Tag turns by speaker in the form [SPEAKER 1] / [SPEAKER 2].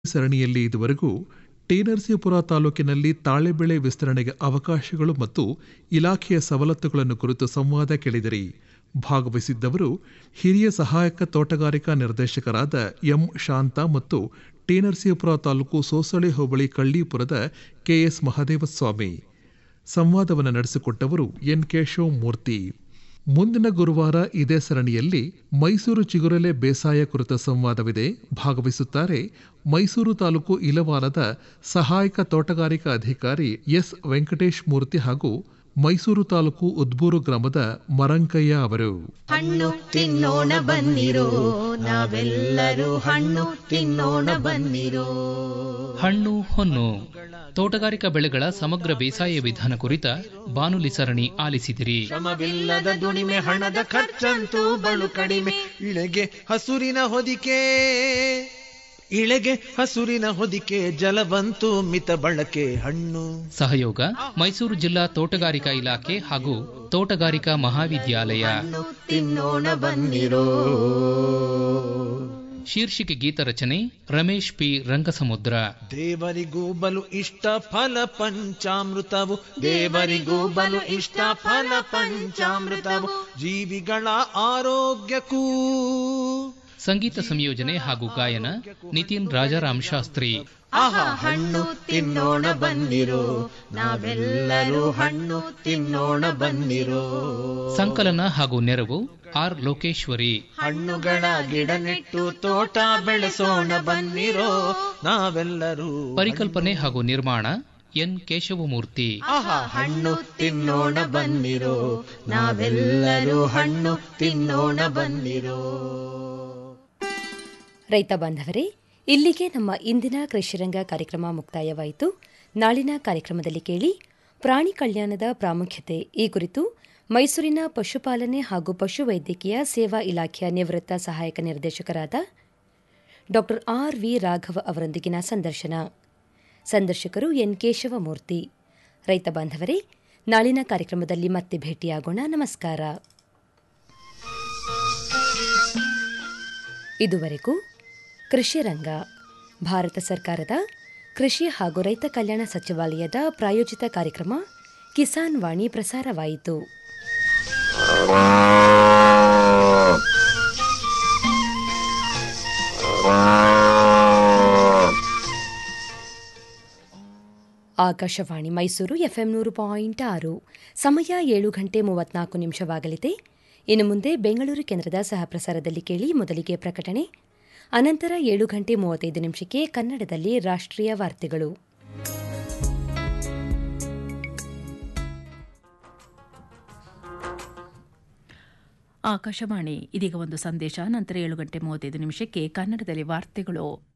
[SPEAKER 1] ಸರಣಿಯಲ್ಲಿ ಇದುವರೆಗೂ ಟಿ ನರಸೀಪುರ ತಾಲೂಕಿನಲ್ಲಿ ತಾಳೆ ಬೆಳೆ ವಿಸ್ತರಣೆಗೆ ಅವಕಾಶಗಳು ಮತ್ತು ಇಲಾಖೆಯ ಸವಲತ್ತುಗಳನ್ನು ಕುರಿತು ಸಂವಾದ ಕೇಳಿದಿರಿ ಭಾಗವಹಿಸಿದ್ದವರು ಹಿರಿಯ ಸಹಾಯಕ ತೋಟಗಾರಿಕಾ ನಿರ್ದೇಶಕರಾದ ಎಂ ಶಾಂತ ಮತ್ತು ಟಿ ನರಸೀಪುರ ತಾಲೂಕು ಸೋಸಳೆ ಹೋಬಳಿ ಕಳ್ಳೀಪುರದ ಕೆಎಸ್ ಮಹದೇವಸ್ವಾಮಿ ಸಂವಾದವನ್ನು ನಡೆಸಿಕೊಟ್ಟವರು ಎನ್ ಕೇಶವ್ ಮೂರ್ತಿ ಮುಂದಿನ ಗುರುವಾರ ಇದೇ ಸರಣಿಯಲ್ಲಿ ಮೈಸೂರು ಚಿಗುರೆಲೆ ಬೇಸಾಯ ಕುರಿತ ಸಂವಾದವಿದೆ ಭಾಗವಹಿಸುತ್ತಾರೆ ಮೈಸೂರು ತಾಲೂಕು ಇಲವಾಲದ ಸಹಾಯಕ ತೋಟಗಾರಿಕಾ ಅಧಿಕಾರಿ ಎಸ್ ವೆಂಕಟೇಶ್ ಮೂರ್ತಿ ಹಾಗೂ ಮೈಸೂರು ತಾಲೂಕು ಉದ್ಬೂರು ಗ್ರಾಮದ ಮರಂಕಯ್ಯ ಅವರು
[SPEAKER 2] ಹಣ್ಣು ತಿನ್ನೋಣ ಬನ್ನಿರೋ ನಾವೆಲ್ಲರೂ ಹಣ್ಣು ತಿನ್ನೋಣ ಬನ್ನಿರೋ
[SPEAKER 3] ಹಣ್ಣು ಹೊನ್ನು ತೋಟಗಾರಿಕಾ ಬೆಳೆಗಳ ಸಮಗ್ರ ಬೇಸಾಯ ವಿಧಾನ ಕುರಿತ ಬಾನುಲಿ ಸರಣಿ ಆಲಿಸಿದಿರಿ
[SPEAKER 4] ಶ್ರಮವಿಲ್ಲದ ದುಡಿಮೆ ಹಣದ ಖರ್ಚಂತೂ ಬಲು ಕಡಿಮೆ ಇಳೆಗೆ ಹಸುರಿನ ಹೊದಿಕೆ ಇಳೆಗೆ ಹಸುರಿನ ಹೊದಿಕೆ ಜಲವಂತು ಮಿತ ಬಳಕೆ ಹಣ್ಣು
[SPEAKER 3] ಸಹಯೋಗ ಮೈಸೂರು ಜಿಲ್ಲಾ ತೋಟಗಾರಿಕಾ ಇಲಾಖೆ ಹಾಗೂ ತೋಟಗಾರಿಕಾ ಮಹಾವಿದ್ಯಾಲಯ
[SPEAKER 2] ಹಣ್ಣು ತಿನ್ನೋಣ ಬನ್ನಿರೋ
[SPEAKER 3] ಶೀರ್ಷಿಕೆ ಗೀತ ರಚನೆ ರಮೇಶ್ ಪಿ ರಂಗಸಮುದ್ರ
[SPEAKER 4] ದೇವರಿಗೂ ಬಲು ಇಷ್ಟ ಫಲ ಪಂಚಾಮೃತವು ದೇವರಿಗೂ ಬಲು ಇಷ್ಟ ಫಲ ಪಂಚಾಮೃತವು ಜೀವಿಗಳ ಆರೋಗ್ಯಕ್ಕೂ
[SPEAKER 3] ಸಂಗೀತ ಸಂಯೋಜನೆ ಹಾಗೂ ಗಾಯನ ನಿತಿನ್ ರಾಜಾರಾಮ್ ಶಾಸ್ತ್ರಿ
[SPEAKER 2] ಆಹಾ ಹಣ್ಣು ತಿನ್ನೋಣ ಬನ್ನಿರೋ ನಾವೆಲ್ಲರೂ ಹಣ್ಣು ತಿನ್ನೋಣ ಬನ್ನಿರೋ
[SPEAKER 3] ಸಂಕಲನ ಹಾಗೂ ನೆರವು ಆರ್ ಲೋಕೇಶ್ವರಿ
[SPEAKER 4] ಹಣ್ಣುಗಳ ಗಿಡ ನೆಟ್ಟು ತೋಟ ಬೆಳೆಸೋಣ ಬನ್ನಿರೋ ನಾವೆಲ್ಲರೂ
[SPEAKER 3] ಪರಿಕಲ್ಪನೆ ಹಾಗೂ ನಿರ್ಮಾಣ ಎನ್ ಕೇಶವಮೂರ್ತಿ
[SPEAKER 4] ಆಹಾ
[SPEAKER 2] ಹಣ್ಣು ತಿನ್ನೋಣ ಬನ್ನಿರೋ ನಾವೆಲ್ಲರೂ ಹಣ್ಣು ತಿನ್ನೋಣ ಬನ್ನಿರೋ
[SPEAKER 5] ರೈತ ಬಾಂಧವರೇ ಇಲ್ಲಿಗೆ ನಮ್ಮ ಇಂದಿನ ಕೃಷಿರಂಗ ಕಾರ್ಯಕ್ರಮ ಮುಕ್ತಾಯವಾಯಿತು ನಾಳಿನ ಕಾರ್ಯಕ್ರಮದಲ್ಲಿ ಕೇಳಿ ಪ್ರಾಣಿ ಕಲ್ಯಾಣದ ಪ್ರಾಮುಖ್ಯತೆ ಈ ಕುರಿತು ಮೈಸೂರಿನ ಪಶುಪಾಲನೆ ಹಾಗೂ ಪಶುವೈದ್ಯಕೀಯ ಸೇವಾ ಇಲಾಖೆಯ ನಿವೃತ್ತ ಸಹಾಯಕ ನಿರ್ದೇಶಕರಾದ ಡಾ ಆರ್ ವಿ ರಾಘವ ಅವರೊಂದಿಗಿನ ಸಂದರ್ಶನ ಸಂದರ್ಶಕರು ಎನ್ ಕೇಶವಮೂರ್ತಿ ರೈತ ಬಾಂಧವರೇ ನಾಳಿನ ಕಾರ್ಯಕ್ರಮದಲ್ಲಿ ಮತ್ತೆ ಭೇಟಿಯಾಗೋಣ ನಮಸ್ಕಾರ ಇದುವರೆಗೂ ಕೃಷಿ ರಂಗ ಭಾರತ ಸರ್ಕಾರದ ಕೃಷಿ ಹಾಗೂ ರೈತ ಕಲ್ಯಾಣ ಸಚಿವಾಲಯದ ಪ್ರಾಯೋಜಿತ ಕಾರ್ಯಕ್ರಮ ಕಿಸಾನ್ ವಾಣಿ ಪ್ರಸಾರವಾಯಿತು ಆಕಾಶವಾಣಿ ಮೈಸೂರು ಎಫ್ಎಂ ನೂರು ಪಾಯಿಂಟ್ ಆರು ಸಮಯ ಏಳು ಗಂಟೆ ಮೂವತ್ನಾಲ್ಕು ನಿಮಿಷವಾಗಲಿದೆ ಇನ್ನು ಮುಂದೆ ಬೆಂಗಳೂರು ಕೇಂದ್ರದ ಸಹಪ್ರಸಾರದಲ್ಲಿ ಕೇಳಿ ಮೊದಲಿಗೆ ಪ್ರಕಟಣೆ ಅನಂತರ ಏಳು ಗಂಟೆ ಮೂವತ್ತೈದು ನಿಮಿಷಕ್ಕೆ ಕನ್ನಡದಲ್ಲಿ ರಾಷ್ಟ್ರೀಯ ವಾರ್ತೆಗಳು
[SPEAKER 6] ಆಕಾಶವಾಣಿ ಇದೀಗ ಒಂದು ಸಂದೇಶ ನಂತರ ಏಳು ಗಂಟೆ ಮೂವತ್ತೈದು ನಿಮಿಷಕ್ಕೆ ಕನ್ನಡದಲ್ಲಿ ವಾರ್ತೆಗಳು